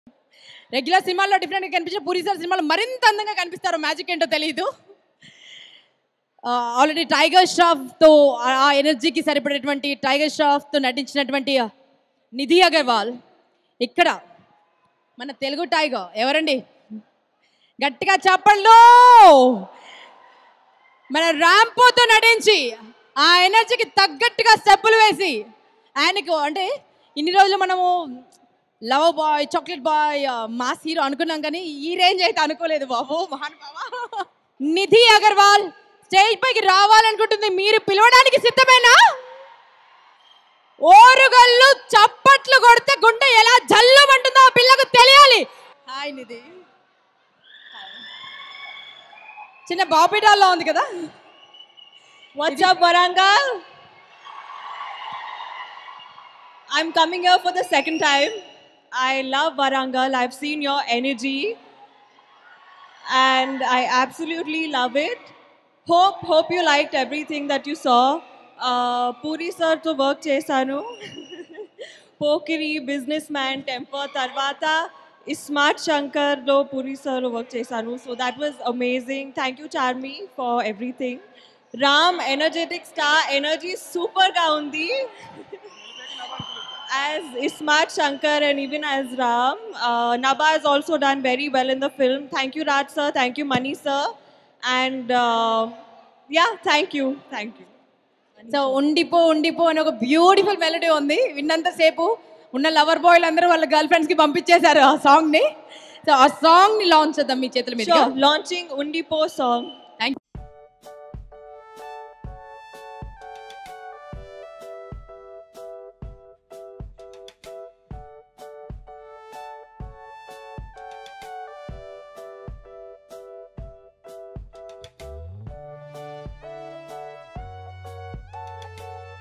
Regular సినిమాల్లో డిఫరెంట్గా కనిపించిన పూరి సార్ సినిమాలో మరింత అందంగా కనిపిస్తారు మ్యాజిక్ ఏంటో తెలియదు ఆల్రెడీ టైగర్ ష్రాఫ్తో ఆ ఎనర్జీకి సరిపడేటువంటి టైగర్ ష్రాఫ్తో నటించినటువంటి నిధి అగర్వాల్ ఇక్కడ మన తెలుగు టైగర్ ఎవరండి గట్టిగా చెప్పండు మన ర్యాంపోతో నటించి ఆ ఎనర్జీకి తగ్గట్టుగా స్టెప్పులు వేసి ఆయనకు అంటే ఇన్ని రోజులు మనము love boy chocolate boy mass hero అనుకున్నాం కానీ ఈ రేంజ్ అయితే అనుకోలేదు బాబు మహానుభావ నిధి అగర్వాల్ స్టేజ్ పైకి రావాలనుకుంటుంది మీరు పిలవడానికి సిద్ధమేనా ఓరుగల్లు చప్పట్లు కొడితే గుండె ఎలా జల్లమంటుందో ఆ పిల్లకు తెలియాలి హాయ్ నిధి చిన్న బాపిటాల్లో ఉంది కదా What's up, Varangal? I'm coming here for the second time. I love Varangal. I've seen your energy and I absolutely love it. Hope hope you liked everything that you saw. Uh, Puri sir to work chesanu. Pokiri, businessman, temper, tarvata. Smart Shankar lo Puri sir work chesanu. So that was amazing. Thank you, Charmi, for everything. Ram, energetic star, energy super ga undi. as Ismat Shankar and even as Ram. Uh, Naba has also done very well in the film. Thank you, Raj sir. Thank you, Mani sir. And uh, yeah, thank you. Thank you. So ఉండిపో ఉండిపో అని ఒక beautiful melody ఉంది విన్నంతసేపు ఉన్న lover బాయ్లు అందరూ వాళ్ళ girl friends కి పంపించేశారు ఆ సాంగ్ ని సో ఆ సాంగ్ ని లాంచ్ చేద్దాం మీ చేతుల మీద Sure, launching Undipo song.